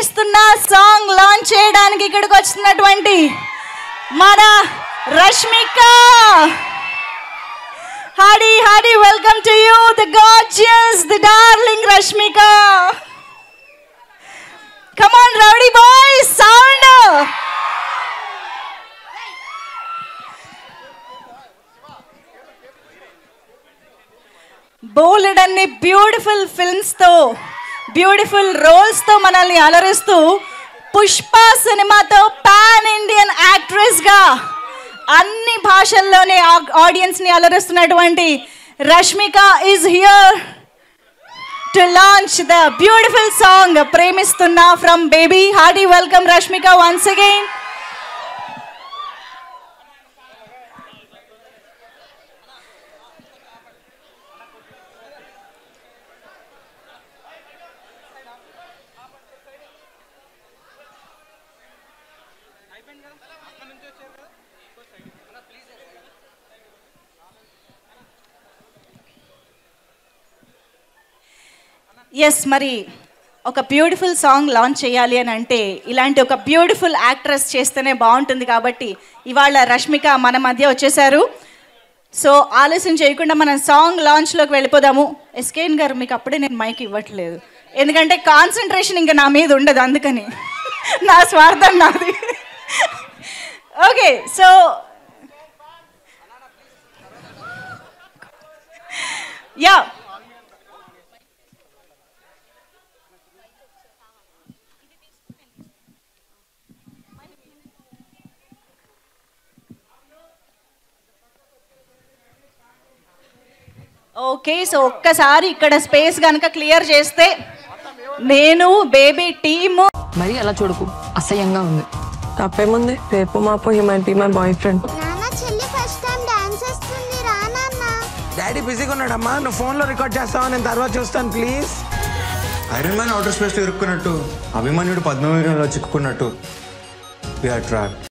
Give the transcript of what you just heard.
ప్రేమిస్తున్న song launch చేయడానికి ఇక్కడికి వచ్చినటువంటి మన Rashmika hearty hearty welcome to you the gorgeous the darling Rashmika come on rowdy boy sound బోలెడన్ని బ్యూటిఫుల్ ఫిల్మ్స్తో బ్యూటిఫుల్ రోల్స్తో మనల్ని అలరిస్తూ పుష్ప సినిమాతో పాన్ ఇండియన్ యాక్ట్రెస్గా అన్ని భాషల్లోనే ఆడియన్స్ని అలరిస్తున్నటువంటి Rashmika is here to launch the beautiful song ప్రేమిస్తున్నా from Baby hearty welcome Rashmika once again yes మరి ఒక బ్యూటిఫుల్ సాంగ్ లాంచ్ చేయాలి అని అంటే ఇలాంటి ఒక బ్యూటిఫుల్ యాక్ట్రెస్ చేస్తేనే బాగుంటుంది కాబట్టి ఇవాళ రష్మిక మన మధ్య వచ్చేసారు సో ఆలస్యం చేయకుండా మనం సాంగ్ లాంచ్లోకి వెళ్ళిపోదాము ఎస్కేన్ గారు మీకు అప్పుడే నేను మైక్ ఇవ్వట్లేదు ఎందుకంటే కాన్సన్ట్రేషన్ ఇంకా నా మీద ఉండదు అందుకని నా స్వార్థం నాది okay so yeah okay so ఒక్కసారి ఇక్కడ స్పేస్ కనుక క్లియర్ చేస్తే నేను బేబీ టీము మరి అలా చూడకు అసహ్యంగా ఉంది తప్పేముంది రేపు మాపు he might be my boyfriend నాన్న చెల్లి ఫస్ట్ టైం డాన్స్ చేస్తుంది రా నాన్న డాడీ బిజీగా ఉన్నాడమ్మా నువ్వు ఫోన్లో రికార్డ్ చేస్తావా నేను తర్వాత చూస్తాను please Iron Man outer space లో ఇరుక్కున్నట్టు అభిమన్యుడు పద్మవ్యూహంలో చిక్కుకున్నట్టు వీఆర్ ట్రాప్